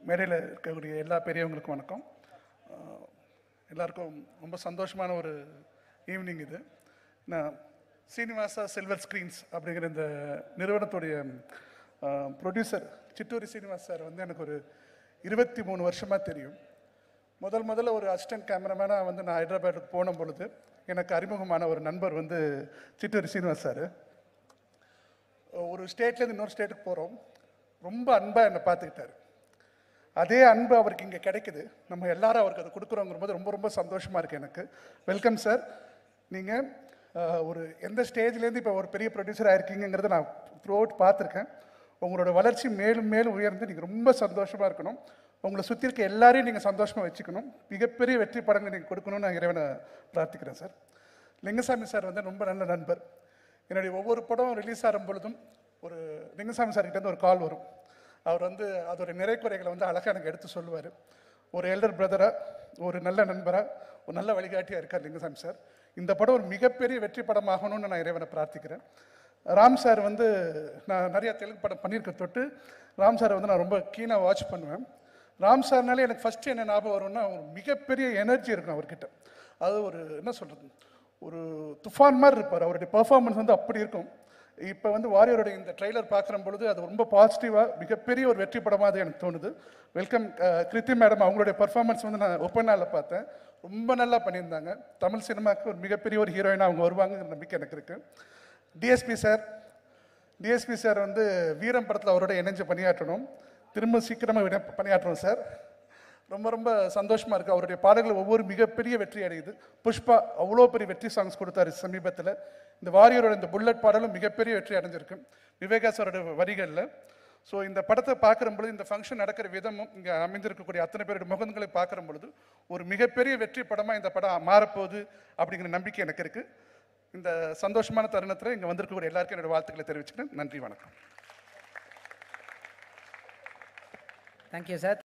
மேடையில் இருக்கக்கூடிய எல்லா பெரியவங்களுக்கும் வணக்கம் அஹ், எல்லாருக்கும் ரொம்ப சந்தோஷமான ஒரு ஈவினிங் இது நான் சீனிவாசா சில்வர் ஸ்க்ரீன்ஸ் அப்படிங்கிற இந்த நிறுவனத்துடைய ப்ரொடியூசர் சிட்டூரி சீனிவாஸ் சார் வந்து எனக்கு ஒரு இருபத்தி மூணு வருஷமாக தெரியும் முதல் முதல்ல ஒரு அசிஸ்டன்ட் கேமராமேனாக வந்து நான் ஹைதராபாத்துக்கு போன பொழுது எனக்கு அறிமுகமான ஒரு நண்பர் வந்து சிட்டூரி சீனிவாஸ் சார் ஒரு ஸ்டேட்லேருந்து இன்னொரு ஸ்டேட்டுக்கு போகிறோம் ரொம்ப அன்பாக என்னை பார்த்துக்கிட்டாரு அதே அன்பு அவருக்கு இங்கே கிடைக்குது நம்ம எல்லாரும் அவருக்கு அதை கொடுக்குறோங்கிற போது ரொம்ப ரொம்ப சந்தோஷமாக இருக்குது எனக்கு வெல்கம் சார் நீங்கள் ஒரு எந்த ஸ்டேஜ்லேருந்து இப்போ ஒரு பெரிய ப்ரொடியூசர் ஆயிருக்கீங்கிறத நான் த்ரூ அவுட் பார்த்துருக்கேன் உங்களோட வளர்ச்சி மேலும் மேலும் உயர்ந்து நீங்கள் ரொம்ப சந்தோஷமாக இருக்கணும் உங்களை சுற்றி இருக்க எல்லாரையும் நீங்கள் சந்தோஷமாக வச்சுக்கணும் மிகப்பெரிய வெற்றி படங்கள் நீங்கள் கொடுக்கணும்னு நான் இறைவனை பிரார்த்திக்கிறேன் சார் லிங்கசாமி சார் வந்து ரொம்ப நல்ல நண்பர் என்னுடைய ஒவ்வொரு படம் ரிலீஸ் ஆகும் பொழுதும் ஒரு லிங்கசாமி சார்கிட்ட இருந்து ஒரு கால் வரும் அவர் வந்து அதோட நிறைக்குறைகளை வந்து அழகாக எனக்கு எடுத்து சொல்லுவார் ஒரு எல்டர் பிரதராக ஒரு நல்ல நண்பராக ஒரு நல்ல வழிகாட்டியாக இருக்கார் லிங்கசாமி சார் இந்த படம் ஒரு மிகப்பெரிய வெற்றி படமாகணும்னு நான் இறைவனை பிரார்த்திக்கிறேன் ராம் சார் வந்து நான் நிறைய தெலுங்கு படம் பண்ணியிருக்க தொட்டு ராம் சாரை வந்து நான் ரொம்ப கீனாக வாட்ச் பண்ணுவேன் ராம் சார்னாலே எனக்கு ஃபஸ்ட்டு என்ன ஞாபகம் வரும்னா ஒரு மிகப்பெரிய எனர்ஜி இருக்கும் அவர்கிட்ட அது ஒரு என்ன சொல்கிறது ஒரு துஃபான் மாதிரி இருப்பார் அவருடைய பெர்ஃபார்மன்ஸ் வந்து அப்படி இருக்கும் இப்போ வந்து வாரியருடைய இந்த ட்ரைலர் பார்க்குற பொழுது அது ரொம்ப பாசிட்டிவாக மிகப்பெரிய ஒரு வெற்றி படமாக அது எனக்கு தோணுது வெல்கம் கிருத்தி மேடம் அவங்களுடைய பர்ஃபார்மன்ஸ் வந்து நான் ஒப்பனால பார்த்தேன் ரொம்ப நல்லா பண்ணியிருந்தாங்க தமிழ் சினிமாவுக்கு ஒரு மிகப்பெரிய ஒரு ஹீரோயினாக அவங்க வருவாங்கங்கிற நம்பிக்கை எனக்கு இருக்குது டிஎஸ்பி சார் டிஎஸ்பி சார் வந்து வீரம் படத்தில் அவரோட இணைஞ்சு பணியாற்றணும் திரும்ப சீக்கிரமாக விட பணியாற்றணும் சார் ரொம்ப ரொம்ப சந்தோஷமாக இருக்குது அவருடைய பாடல்கள் ஒவ்வொரு மிகப்பெரிய வெற்றி அடையுது புஷ்பா அவ்வளோ பெரிய வெற்றி சாங்ஸ் கொடுத்தாரு சமீபத்தில் இந்த வாரியரோட இந்த புல்லட் பாடலும் மிகப்பெரிய வெற்றி அடைஞ்சிருக்கு விவேகா சாரோட வரிகளில் ஸோ இந்த படத்தை பார்க்குற பொழுது இந்த ஃபங்க்ஷன் நடக்கிற விதமும் இங்கே அமைந்திருக்கக்கூடிய அத்தனை பேருடைய முகங்களை பார்க்குற பொழுது ஒரு மிகப்பெரிய வெற்றி படமாக இந்த படம் மாறப்போகுது அப்படிங்கிற நம்பிக்கை எனக்கு இருக்குது இந்த சந்தோஷமான தருணத்தில் இங்கே வந்திருக்கக்கூடிய எல்லாருக்கும் என்னோட வாழ்த்துக்களை தெரிவிச்சுக்கிறேன் நன்றி வணக்கம் தேங்க்யூ சார்